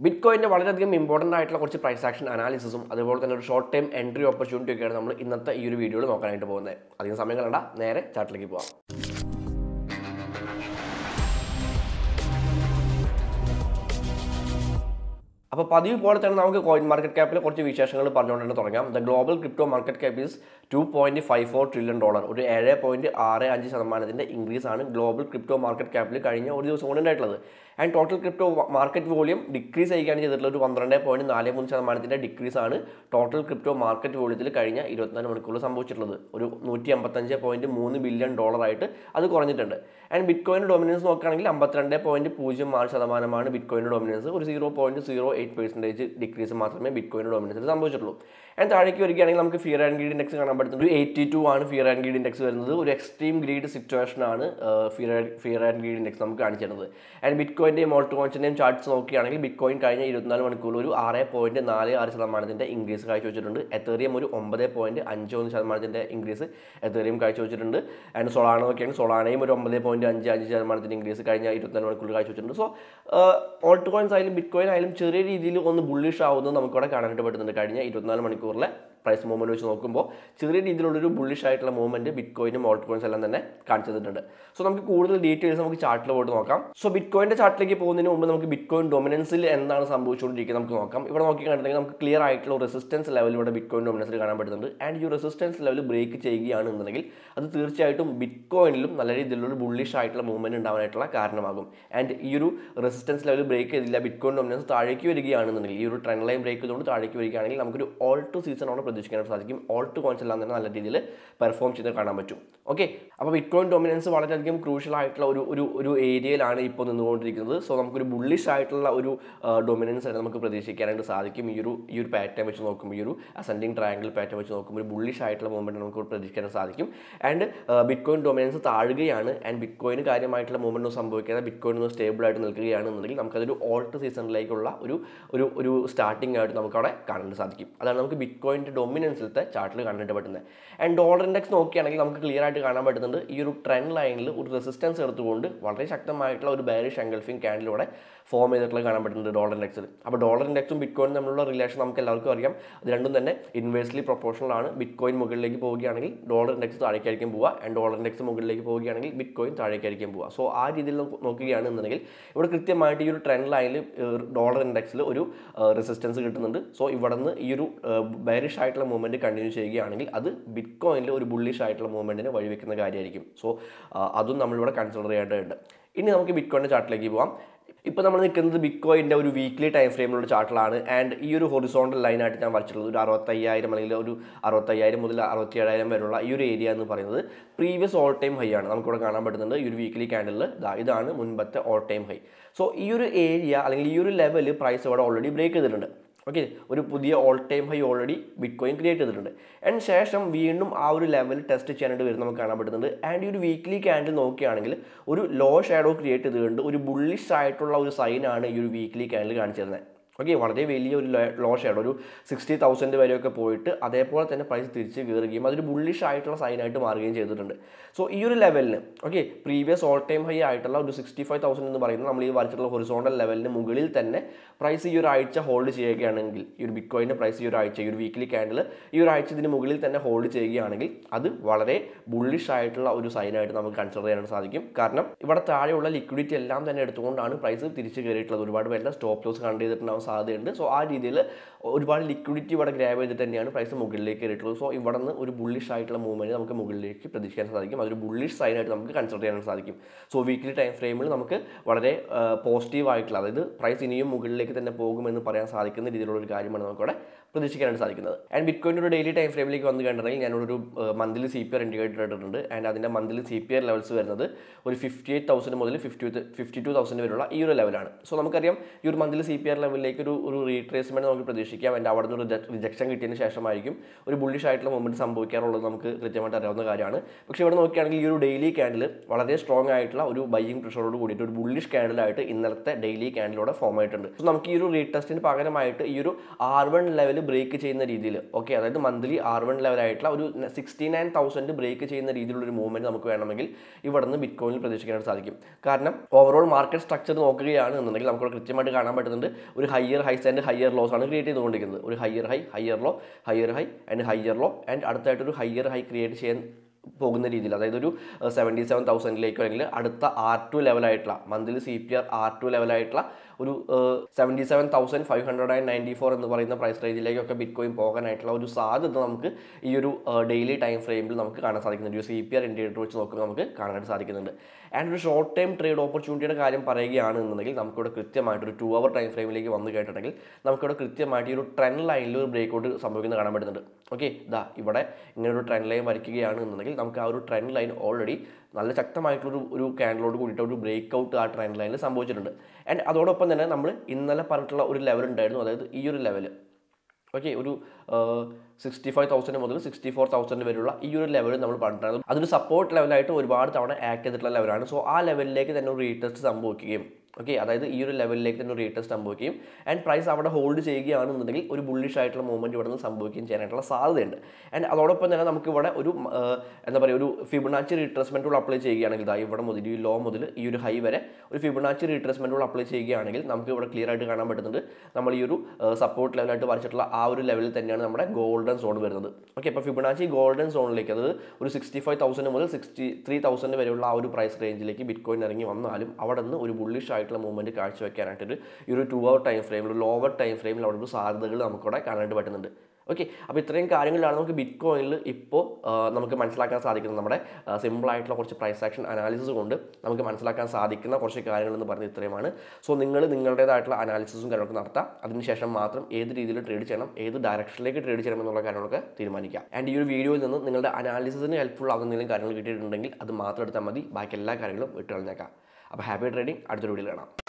bit കോയിൻ്റെ വളരെയധികം important ആയിട്ടുള്ള കുറച്ച് പ്രൈസ് ആക്ഷൻ അനാലിസിസും അതുപോലെ തന്നെ ഒരു ഷോർട്ട് ടൈം എൻട്രി ഓപ്പർച്യൂണിറ്റി ഒക്കെയാണ് നമ്മൾ ഇന്നത്തെ ഈ ഒരു വീഡിയോയിൽ നോക്കാനായിട്ട് പോകുന്നത് അധികം സമയം കളണ്ട നേരെ ചാർട്ടിലേക്ക് പോകാം അപ്പോൾ പതിവ് പോലെ തന്നെ നമുക്ക് കോയിൻ മാർക്കറ്റ് ക്യാപ്പിൽ കുറച്ച് വിശേഷങ്ങൾ പറഞ്ഞുകൊണ്ട് തന്നെ തുടങ്ങാം the global crypto market cap is two point five four trillion dollar ഒരു ഏഴ് പോയിന്റ് ആറ് അഞ്ച് ശതമാനത്തിൻ്റെ ഇൻക്രീസ് ആണ് ഗ്ലോബൽ ക്രിപ്റ്റോ മാർക്കറ്റ് ക്യാപ്പിൽ കഴിഞ്ഞ ഒരു ദിവസം കൊണ്ട് ഉണ്ടായിട്ടുള്ളത് and total crypto market volume decrease ചെയ്യുകയാണ് ചെയ്തിട്ടുള്ള ഒരു പന്ത്രണ്ട് പോയിന്റ് നാല് മൂന്ന് ശതമാനത്തിൻ്റെ ഡിക്രീസ് ആണ് ടോട്ടൽ ക്രിപ്റ്റോ മാർക്കറ്റ് വോളിയത്തിൽ കഴിഞ്ഞ ഇരുപത്തിനാല് മണിക്കൂറിൽ സംഭവിച്ചിട്ടുള്ളത് ഒരു നൂറ്റി അമ്പത്തഞ്ച് പോയിന്റ് മൂന്ന് ബില്യൺ ഡോളറായിട്ട് അത് കുറഞ്ഞിട്ടുണ്ട് ആൻഡ് ബിറ്റ് കോയിൻ്റെ ഡൊമിനൻസ് നോക്കുകയാണെങ്കിൽ അമ്പത്തിരണ്ട് പോയിന്റ് പൂജ്യം ആറ് ശതമാനമാണ് ബിറ്റ് കോയിൻ്റെ ഡൊമിനൻസ് ഒരു zero point zero eight percentage decrease മാത്രമേ ബിറ്റ് കോയിൻ്റെ ഡൊമിനൻസിൽ സംഭവിച്ചിട്ടുള്ളൂ ആൻഡ് താഴേക്ക് വരികയാണെങ്കിൽ നമുക്ക് ഫിയർ ആൻഡ് ഗ്രീഡ് ഇൻഡെക്സ് കാണാൻ പറ്റുന്നത് ഒരു എയ്റ്റി ടു ആണ് ഫിയർ ആൻഡ് ഗ്രീഡ് ഇൻഡെക്സ് വരുന്നത് ഒരു എക്സ്ട്രീം ഗ്രീഡ് സിറ്റുവേഷൻ ആണ് fear fear and greed index നമുക്ക് കാണിച്ചിരുന്നത് ആൻഡ് ബിറ്റ് കോയിൻ്റെയും മോൾട്ട് കോയിൻസിൻ്റെയും ചാർട്ട്സ് നോക്കുകയാണെങ്കിൽ ബിറ്റ് കോയിൻ കഴിഞ്ഞ ഇരുപത്തിനാല് മണിക്കൂറിൽ ഒരു ആറ് പോയിന്റ് നാല് ആറ് ശതമാനത്തിൻ്റെ ഇൻക്രീസ് കാഴ്ചവെച്ചിട്ടുണ്ട് എത്തേറിയം ഒരു ഒമ്പത് പോയിന്റ് അഞ്ച് ഒന്ന് ശതമാനത്തിൻ്റെ ഇൻക്രീസ് എത്തേറിയം കാഴ്ചവെച്ചിട്ടുണ്ട് ആൻഡ് സൊളാണോ നോക്കിയാണെങ്കിൽ സൊളാനയും ഒരു ഒമ്പത് പോയിന്റ് അഞ്ച് അഞ്ച് ശതമാനത്തിൻ്റെ ഇൻക്രീസ് കഴിഞ്ഞ ഇരുപത്തിനാല് മണിക്കൂറിൽ കാഴ്ചവെച്ചിട്ടുണ്ട് സോ ഓൾട്ട് കോയിൻസ് ആയാലും ബിറ്റ് കോയിൻ ആയാലും ചെറിയ രീതിയിൽ ഒന്ന് ബുള്ളിഷ് ആവുന്നത് നമുക്കിവിടെ കാണാനായിട്ട് പറ്റുന്നുണ്ട് കഴിഞ്ഞ ഇരുപത്തിനാല് മണിക്കൂറിലെ പ്രൈസ് മൂവ്മെൻറ്റ് വെച്ച് നോക്കുമ്പോൾ ചെറിയ രീതിയിലുള്ളൊരു ബുള്ളിഷ് ആയിട്ടുള്ള മൂവ്മെൻറ്റ് ബിറ്റ് കോയിനും ഓൾട്ട് കോയിൻസ് എല്ലാം തന്നെ കാണിച്ചു തന്നിട്ടുണ്ട് സോ നമുക്ക് കൂടുതൽ ഡീറ്റെയിൽസ് നമുക്ക് ചാർട്ടിൽ പോയിട്ട് നോക്കാം സോ ബിറ്റ് കോയിൻ്റെ ചാർട്ടിലേക്ക് പോകുന്നതിന് മുമ്പ് നമുക്ക് ബിറ്റ് കോയിൻ ഡൊമിനൻസിൽ എന്താണ് സംഭവിച്ചുകൊണ്ടിരിക്കുന്നത് നമുക്ക് നോക്കാം ഇവിടെ നോക്കി കണ്ടിട്ടുണ്ടെങ്കിൽ നമുക്ക് ക്ലിയർ ആയിട്ടുള്ള റെസിസ്റ്റൻസ് ലെവൽ ഇവിടെ ബിറ്റ് കോയിൻ ഡൊമിനൻസിൽ കാണാൻ പറ്റുന്നുണ്ട് ആൻഡ് ഈ റെസിസ്റ്റൻസ് ലെവൽ ബ്രേക്ക് ചെയ്യുകയാണെന്നുണ്ടെങ്കിൽ അത് തീർച്ചയായിട്ടും ബിറ്റ് കോയിനിലും നല്ല രീതിയിലുള്ള ബുള്ളിഷ് ആയിട്ടുള്ള മൂവ്മെൻറ്റ് ഉണ്ടാവാനായിട്ടുള്ള കാരണമാകും ആൻഡ് ഈ ഒരു റെസിസ്റ്റൻസ് ലെവൽ ബ്രേക്ക് ചെയ്തില്ല ബിറ്റ് കോയിൻ ഡൊമിനൻസ് താഴേക്ക് വരികയാണെന്നുണ്ടെങ്കിൽ ഈ ഒരു ട്രെൻഡ് ലൈൻ ബ്രേക്ക് ചെയ്തുകൊണ്ട് താഴേക്ക് വരികയാണെങ്കിൽ നമുക്കൊരു ഓൾ ടു സീസണോടെ പ്രതീക്ഷിക്കാനായിട്ട് സാധിക്കും ഓൾ ടു കോയിൻസ് എല്ലാം തന്നെ നല്ല രീതിയിൽ പെർഫോം ചെയ്ത് കാണാൻ പറ്റും ഓക്കെ അപ്പോൾ ബിറ്റ് കോയിൻ ഡൊമിനൻസ് വളരെയധികം ക്രൂഷ്യൽ ആയിട്ടുള്ള ഒരു ഒരു ഒരു ഏരിയയിലാണ് ഇപ്പോൾ നിന്നുകൊണ്ടിരിക്കുന്നത് സോ നമുക്കൊരു ബുള്ളിഷ് ആയിട്ടുള്ള ഒരു ഡൊമിനൻസ് ആയിട്ട് നമുക്ക് പ്രതീക്ഷിക്കാനായിട്ട് സാധിക്കും ഈ ഒരു ഈ ഒരു പാറ്റേൺ വെച്ച് നോക്കുമ്പോൾ ഈ ഒരു അസെൻഡിങ് ട്രയാങ്കിൾ പാറ്റേൺ വെച്ച് നോക്കുമ്പോൾ ഒരു ബുള്ളിഷ് ആയിട്ടുള്ള മൂവ്മെൻറ്റ് നമുക്ക് പ്രതീക്ഷിക്കാൻ സാധിക്കും ആൻഡ് ബിറ്റ് കോയിൻ ഡൊമിനൻസ് താഴുകയാണ് ആൻഡ് ബിറ്റ് കോയിന് കാര്യമായിട്ടുള്ള മൂവ്മെൻറ്റ് ഒന്നും സംഭവിക്കാതെ ബിറ്റ് കോയിൻ ഒന്ന് സ്റ്റേബിൾ ആയിട്ട് നിൽക്കുകയാണെന്നുണ്ടെങ്കിൽ നമുക്കതൊരു ഓൾട്ട് സീസണിലേക്കുള്ള ഒരു ഒരു ഒരു സ്റ്റാർട്ടിംഗ് ആയിട്ട് നമുക്കവിടെ കാണാൻ സാധിക്കും അതാണ് നമുക്ക് ബിറ്റ് കോയിൻ്റെ ഡൊമിനൻസിലത്തെ ചാർട്ടിൽ കാണാനായിട്ട് പറ്റുന്നത് ആൻഡ് ഡോളർ ഇൻഡെക്സ് നോക്കുകയാണെങ്കിൽ നമുക്ക് ക്ലിയർ ആയിട്ട് കാണാൻ പറ്റുന്നുണ്ട് ഈ ഒരു ട്രെൻഡ് ലൈനിൽ ഒരു റെസിസ്റ്റൻസ് എടുത്തുകൊണ്ട് വളരെ ശക്തമായിട്ടുള്ള ഒരു ബാരിഷ് എൻഗൾഫിംഗ് ക്യാൻഡിലൂടെ ഫോം ചെയ്തിട്ടുള്ള കാണാൻ പറ്റുന്നുണ്ട് ഡോളർ ഇൻഡെക്സിൽ അപ്പോൾ ഡോളർ ഇൻഡെക്സും ബിറ്റ് കോയിനും തമ്മിലുള്ള റിലേഷൻ നമുക്ക് എല്ലാവർക്കും അറിയാം അത് രണ്ടും തന്നെ ഇൻവേഴ്സ്ലി പ്രൊപ്പോർഷണൽ ആണ് ബിറ്റ് കോയിൻ മുകളിലേക്ക് പോവുകയാണെങ്കിൽ ഡോളർ ഇൻഡെക്സ് താഴേക്കായിരിക്കും പോവുക ആൻഡ് ഡോളർ ഇൻഡെക്സ് മുകളിലേക്ക് പോവുകയാണെങ്കിൽ ബിറ്റ് കോയിൻ താഴേക്കായിരിക്കും പോവുക സോ ആ രീതിയിൽ നോക്കുകയാണെന്നുണ്ടെങ്കിൽ ഇവിടെ കൃത്യമായിട്ട് ഈ ഒരു ട്രെൻഡ് ലൈനിൽ ഡോളർ ഇൻഡെക്സിൽ ഒരു റെസിസ്റ്റൻസ് കിട്ടുന്നുണ്ട് സോ ഇവിടെ നിന്ന് ഈ ഒരു ബെയറിഷ് ആയിട്ടുള്ള മൂവ്മെൻറ്റ് കണ്ടിന്യൂ ചെയ്യുകയാണെങ്കിൽ അത് ബിറ്റ് കോയിനിൽ ഒരു ബുള്ളിഷ് ആയിട്ടുള്ള മൂവ്മെൻറ്റിന് വഴിവെക്കുന്ന കാര്യമായിരിക്കും സോ അതും നമ്മളിവിടെ കൺസിഡർ ചെയ്യേണ്ടതുണ്ട് ഇനി നമുക്ക് ബിറ്റ് കോയിൻ്റെ ചാർട്ടിലേക്ക് പോകാം ഇപ്പോൾ നമ്മൾ നിൽക്കുന്നത് ബിറ്റ് കോയിൻ്റെ ഒരു വീക്ക്ലി ടൈം ഫ്രെയിമിലുള്ള ചാർട്ടിലാണ് ആൻഡ് ഈ ഒരു ഹൊറിസോണ്ടൽ ലൈനായിട്ട് ഞാൻ വരച്ചിട്ടുള്ളത് ഒരു അറുപത്തയ്യായിരം അല്ലെങ്കിൽ ഒരു അറുപത്തയ്യായിരം മുതൽ അറുപത്തി ഏഴായിരം വരെയുള്ള ഈ ഒരു ഏരിയ എന്ന് പറയുന്നത് പ്രീവിയസ് ഓൾ ടൈം ഹൈ ആണ് നമുക്കിവിടെ കാണാൻ പറ്റുന്നുണ്ട് ഈ ഒരു വീക്ക്ലി ക്യാൻഡലിൽ ഇതാണ് മുൻപത്തെ ഓൾ ടൈം ഹൈ സോ ഈ ഒരു ഏരിയ അല്ലെങ്കിൽ ഈ ഒരു ലെവൽ പ്രൈസ് ഇവിടെ ഓൾറെഡി ബ്രേക്ക് ചെയ്തിട്ടുണ്ട് ഓക്കെ ഒരു പുതിയ all time high already bitcoin create ചെയ്തിട്ടുണ്ട് ആൻഡ് ശേഷം വീണ്ടും ആ ഒരു ലെവൽ ടെസ്റ്റ് ചെയ്യാനായിട്ട് വരുന്ന നമുക്ക് കാണാൻ പറ്റുന്നുണ്ട് ആൻഡ് ഈ ഒരു വീക്ക്ലി ക്യാൻഡിൽ നോക്കുകയാണെങ്കിൽ ഒരു ലോ ഷാഡോ ക്രിയേറ്റ് ചെയ്തുകൊണ്ട് ഒരു ബുള്ളിഷ് ആയിട്ടുള്ള ഒരു സൈനാണ് ഈ ഒരു വീക്ക്ലി ക്യാൻഡിൽ കാണിച്ചിരുന്നത് ഓക്കെ വളരെ വലിയ ഒരു ലോ ഷെയർ ഒരു സിക്സ്റ്റി തൗസൻഡ് വരെയൊക്കെ പോയിട്ട് അതേപോലെ തന്നെ പ്രൈസ് തിരിച്ച് കയറുകയും അതൊരു ബുള്ളിഷ് ആയിട്ടുള്ള സൈനായിട്ട് മാറുകയും ചെയ്തിട്ടുണ്ട് സോ ഈ ഒരു ലെവലിന് okay previous all time high ആയിട്ടുള്ള ഒരു സിക്സ്റ്റി ഫൈവ് തൗസൻഡ് എന്ന് പറയുന്നത് നമ്മൾ ഈ വരച്ചിട്ടുള്ള ഹൊറിസോണ്ടൽ ലെവലിന് മുകളിൽ തന്നെ പ്രൈസ് ഈ ഒരു ആഴ്ച ഹോൾഡ് ചെയ്യുകയാണെങ്കിൽ ഈ ഒരു ബിറ്റ് കോയിൻ്റെ പ്രൈസ് ഈ ഒരു ആഴ്ച ഈ ഒരു വീക്ക്ലി ക്യാൻഡിൽ ഈ ഒരു ആഴ്ച ഇതിന് മുകളിൽ തന്നെ ഹോൾഡ് ചെയ്യുകയാണെങ്കിൽ അത് വളരെ ബുള്ളിഷ് ആയിട്ടുള്ള ഒരു സൈനായിട്ട് നമുക്ക് കൺസിഡർ ചെയ്യാനായിട്ട് സാധിക്കും കാരണം ഇവിടെ താഴെയുള്ള ലിക്വിഡിറ്റി എല്ലാം തന്നെ എടുത്തുകൊണ്ടാണ് പ്രൈസ് തിരിച്ച് കയറിയിട്ടുള്ളത് ഒരുപാട് പേരുടെ സ്റ്റോപ്പ് ലോസ് കണ്ട് ചെയ്തിട്ടുണ്ടാവാൻ സാധ്യതയുണ്ട് സോ ആ രീതിയിൽ ഒരുപാട് ലിക്വിഡിറ്റി ഇവിടെ ഗ്രാബ് ചെയ്തിട്ട് തന്നെയാണ് പ്രൈസ് മുകളിലേക്ക് കയറിയിട്ടുള്ളത് സോ ഇവിടെ നിന്ന് ഒരു ബുള്ളിഷ് ആയിട്ടുള്ള മൂവ്മെൻറ്റ് നമുക്ക് മുകളിലേക്ക് പ്രതീക്ഷിക്കാൻ സാധിക്കും അതൊരു ബുള്ളിഷ് സൈനായിട്ട് നമുക്ക് കൺസിഡർ ചെയ്യാൻ സാധിക്കും സോ വീക്ക്ലി ടൈം ഫ്രെയിമിൽ നമുക്ക് വളരെ പോസിറ്റീവ് ആയിട്ടുള്ള അതായത് പ്രൈസ് ഇനിയും മുകളിലേക്ക് തന്നെ പോകുമെന്ന് പറയാൻ സാധിക്കുന്ന രീതിയിലുള്ള ഒരു കാര്യമാണ് നമുക്കിവിടെ പ്രതീക്ഷിക്കാനായിട്ട് സാധിക്കുന്നത് ആൻഡ് ബിറ്റ് കോയിൻ്റെ ഒരു ഡെയിലി ടൈം ഫ്രെയിമിലേക്ക് വന്ന് കണ്ടിട്ടുണ്ടെങ്കിൽ ഞാനൊരു monthly C P R indicator ഇട്ടിട്ടുണ്ട് ആൻഡ് അതിൻ്റെ monthly C P R levels വരുന്നത് ഒരു ഫിഫ്റ്റി എയ്റ്റ് തൗസൻഡ് മുതൽ ഫിഫ്റ്റി ഫിഫ്റ്റി ടു തൗസൻഡ് വരെയുള്ള ഈ ഒരു ലെവലാണ് സോ നമുക്കറിയാം ഈ ഒരു മന്ത്ലി സി പി ആർ ലെവലിലേക്ക് ഒരു ഒരു റീട്രേസ്മെൻറ്റ് നമുക്ക് പ്രതീക്ഷിക്കാം ആൻഡ് അവിടെ നിന്ന് ഒരു റിജക്ഷൻ കിട്ടിയതിന് ശേഷമായിരിക്കും ഒരു ബുള്ളിഷ് ആയിട്ടുള്ള മൂവ്മെൻറ്റ് സംഭവിക്കാറുള്ളത് നമുക്ക് കൃത്യമായിട്ട് അറിയാവുന്ന കാര്യമാണ് പക്ഷേ ഇവിടെ നോക്കുകയാണെങ്കിൽ ഈ ഒരു ഡെയിലി ക്യാൻഡിൽ വളരെ സ്ട്രോങ് ആയിട്ടുള്ള ഒരു ബൈയിങ് പ്രഷറോട് കൂടിയിട്ട് ഒരു ബുള്ളിഷ് ക്യാൻഡിലായിട്ട് ഇന്നലത്തെ ഡെയിലി ക്യാൻഡിലൂടെ ഫോം ആയിട്ടുണ്ട് സോ നമുക്ക് ഈ ഒരു റീടെസ്റ്റിന് പകരമായിട്ട് ഈ ഒരു ആർ വൺ ലെവൽ ബ്രേക്ക് ചെയ്യുന്ന രീതിയിൽ ഓക്കെ അതായത് മന്ത്ലി ആർ വൺ ലെവലായിട്ടുള്ള ഒരു സിക്സ്റ്റി നയൻ തൗസൻഡ് ബ്രേക്ക് ചെയ്യുന്ന രീതിയിലുള്ള ഒരു മൂവ്മെൻറ്റ് നമുക്ക് വേണമെങ്കിൽ ഇവിടെ നിന്ന് ബിറ്റ് കോയിനിൽ പ്രതീക്ഷിക്കാനായിട്ട് സാധിക്കും കാരണം ഓവറോൾ മാർക്കറ്റ് സ്ട്രക്ചർ നോക്കുകയാണ് എന്നുണ്ടെങ്കിൽ നമുക്ക് കൃത്യമായിട്ട് കാണാൻ പറ്റുന്നുണ്ട് ഒരു high higher highs and higher lows ആണ് ക്രിയേറ്റ് ചെയ്തുകൊണ്ടിരിക്കുന്നത് ഒരു higher high higher low higher high and higher low and അടുത്തായിട്ടൊരു ഹയർ ഹൈ ക്രിയേറ്റ് ചെയ്യാൻ പോകുന്ന രീതിയിൽ അതായത് ഒരു സെവൻറ്റി സെവൻ തൗസൻഡിലേക്കോ അല്ലെങ്കിൽ അടുത്ത ആർ ടു ലെവലായിട്ടുള്ള monthly C P R R two ലെവലായിട്ടുള്ള ഒരു seventy seven thousand five hundred and ninety four എന്ന് പറയുന്ന പ്രൈസ് റേഞ്ചിലേക്കൊക്കെ ബിറ്റ് കോയിൻ പോകാനായിട്ടുള്ള ഒരു സാധ്യത നമുക്ക് ഈ ഒരു ഡെയിലി ടൈം ഫ്രെയിമിൽ നമുക്ക് കാണാൻ സാധിക്കുന്നുണ്ട് ഒരു സി പി ആർ ഇൻഡിക്കേറ്റർ വെച്ച് നോക്കുമ്പോൾ നമുക്ക് കാണാനായിട്ട് സാധിക്കുന്നുണ്ട് ആൻഡ് ഒരു ഷോർട്ട് ടൈം ട്രേഡ് ഓപ്പർച്യൂണിറ്റിയുടെ കാര്യം പറയുകയാണെന്നുണ്ടെങ്കിൽ നമുക്കിവിടെ കൃത്യമായിട്ട് ഒരു ടു അവർ ടൈം ഫ്രെയിമിലേക്ക് വന്നു കേട്ടിട്ടുണ്ടെങ്കിൽ നമുക്കിവിടെ കൃത്യമായിട്ട് ഈ ഒരു ട്രെൻഡ് ലൈനിൽ ഒരു ബ്രേക്ക് ഔട്ട് സംഭവിക്കുന്നത് കാണാൻ പറ്റുന്നുണ്ട് ഓക്കെ ഇതാ ഇവിടെ ഇങ്ങനെ ഒരു ട്രെൻഡ് ലൈൻ വരയ്ക്കുകയാണെന്നുണ്ടെങ്കിൽ നമുക്ക് ആ ഒരു ട്രെൻഡ് ലൈൻ ഓൾറെഡി നല്ല ശക്തമായിട്ടുള്ളൊരു ഒരു ക്യാൻഡിലോട് കൂടിയിട്ട് ഒരു ബ്രേക്ക് ഔട്ട് ആ ട്രെൻഡ് ലൈനിൽ സംഭവിച്ചിട്ടുണ്ട് ആൻഡ് അതോടൊപ്പം തന്നെ നമ്മൾ ഇന്നലെ പറഞ്ഞിട്ടുള്ള ഒരു ലെവൽ ഉണ്ടായിരുന്നു അതായത് ഈ ഒരു ലെവൽ ഓക്കെ ഒരു സിക്സ്റ്റി ഫൈവ് തൗസൻഡ് മുതൽ സിക്സ്റ്റി ഫോർ തൗസൻഡ് വരെയുള്ള ഈ ഒരു ലെവൽ നമ്മൾ പറഞ്ഞിട്ടുണ്ടായിരുന്നു അതൊരു സപ്പോർട്ട് ലെവലായിട്ട് ഒരുപാട് തവണ ആക്ട് ചെയ്തിട്ടുള്ള ലെവലാണ് സോ ആ ലെവലിലേക്ക് തന്നെ ഒരു റീടെസ്റ്റ് സംഭവിക്കുകയും ഓക്കെ അതായത് ഈ ഒരു ലെവലിലേക്ക് തന്നെ ഒരു റീടെസ്റ്റ് സംഭവിക്കുകയും ആൻഡ് പ്രൈസ് അവിടെ ഹോൾഡ് ചെയ്യുകയാണെന്നുണ്ടെങ്കിൽ ഒരു ബുള്ളിഷ് ആയിട്ടുള്ള മൂവ്മെൻറ്റ് ഇവിടെ നിന്ന് സംഭവിക്കുകയും ചെയ്യാനായിട്ടുള്ള സാധ്യതയുണ്ട് ആൻഡ് അതോടൊപ്പം തന്നെ നമുക്ക് ഇവിടെ ഒരു ആ, എന്താ പറയുക ഒരു ഫിബിനാച്ചി റീട്രസ്മെൻറ്റ് കൂടെ അപ്ലൈ ചെയ്യുകയാണെങ്കിൽ ഇതാ ഇവിടെ മുതൽ ഈ ലോ മുതൽ ഈ ഒരു ഹൈ വരെ ഒരു ഫിബിനാച്ചി റീട്രസ്മെൻറ്റ് കൂടെ അപ്ലൈ ചെയ്യുകയാണെങ്കിൽ നമുക്ക് ഇവിടെ ക്ലിയർ ആയിട്ട് കാണാൻ പറ്റുന്നുണ്ട് നമ്മൾ ഈ ഒരു സപ്പോർട്ട് ലെവലായിട്ട് വരച്ചിട്ടുള്ള ആ ഒരു ലെവലിൽ തന്നെയാണ് നമ്മുടെ ഗോൾഡൻ സോൺ വരുന്നത് ഓക്കെ അപ്പോൾ ഫിബിനാച്ചി ഗോൾഡൻ സോണിലേക്ക് അത് ഒരു സിക്സ്റ്റി ഫൈവ് തൗസൻഡ് മുതൽ സിക്സ്റ്റി ത്രീ തൗസൻഡ് വരെയുള്ള ആ ഒരു പ്രൈസ് റേഞ്ചിലേക്ക് ബിറ്റ് കോയിൻ ഇറങ്ങി വന്നാലും അവിടെ നിന്ന് ഒരു ബുള്ളിഷ് ആയിട്ടുള്ള മൂവ്മെൻറ്റ് കാഴ്ചവെക്കാനായിട്ടൊരു ഈ ഒരു ടു അവർ ടൈം ഫ്രെയിമിൽ ലോവർ ടൈം ഫ്രെയിമിൽ അവിടെ ഒരു സാധ്യതകൾ നമുക്കിവിടെ കാണാനായിട്ട് പറ്റുന്നുണ്ട് ഓക്കെ അപ്പോൾ ഇത്രയും കാര്യങ്ങളാണ് നമുക്ക് ബിറ്റ് കോയിനിൽ ഇപ്പോൾ നമുക്ക് മനസ്സിലാക്കാൻ സാധിക്കുന്നത് നമ്മുടെ സിമ്പിളായിട്ടുള്ള കുറച്ച് പ്രൈസ് ആക്ഷൻ അനാലിസിസ് കൊണ്ട് നമുക്ക് മനസ്സിലാക്കാൻ സാധിക്കുന്ന കുറച്ച് കാര്യങ്ങൾ എന്ന് പറയുന്നത് ഇത്രയുമാണ് സോ നിങ്ങൾ നിങ്ങളുടേതായിട്ടുള്ള അനാലിസിസും കാര്യങ്ങളൊക്കെ നടത്താം അതിനുശേഷം മാത്രം ഏത് രീതിയിൽ ട്രേഡ് ചെയ്യണം ഏത് ഡയറക്ഷനിലേക്ക് ട്രേഡ് ചെയ്യണം എന്നുള്ള കാര്യങ്ങളൊക്കെ തീരുമാനിക്കാം ആൻഡ് ഈ ഒരു വീഡിയോയിൽ നിന്ന് നിങ്ങളുടെ അനാലിസിസിന് ഹെൽപ്ഫുൾ ആകുന്ന എന്തെങ്കിലും കാര്യങ്ങൾ കിട്ടിയിട്ടുണ്ടെങ്കിൽ അത് മാത്രം എടുത്താൽ മതി ബാക്കി എല്ലാ കാര്യങ്ങളും വിട്ടുകളഞ്ഞേക്കാം അപ്പോൾ ഹാപ്പി ട്രേഡിംഗ് അടുത്തൊരു വീഡിയോയിൽ കാണാം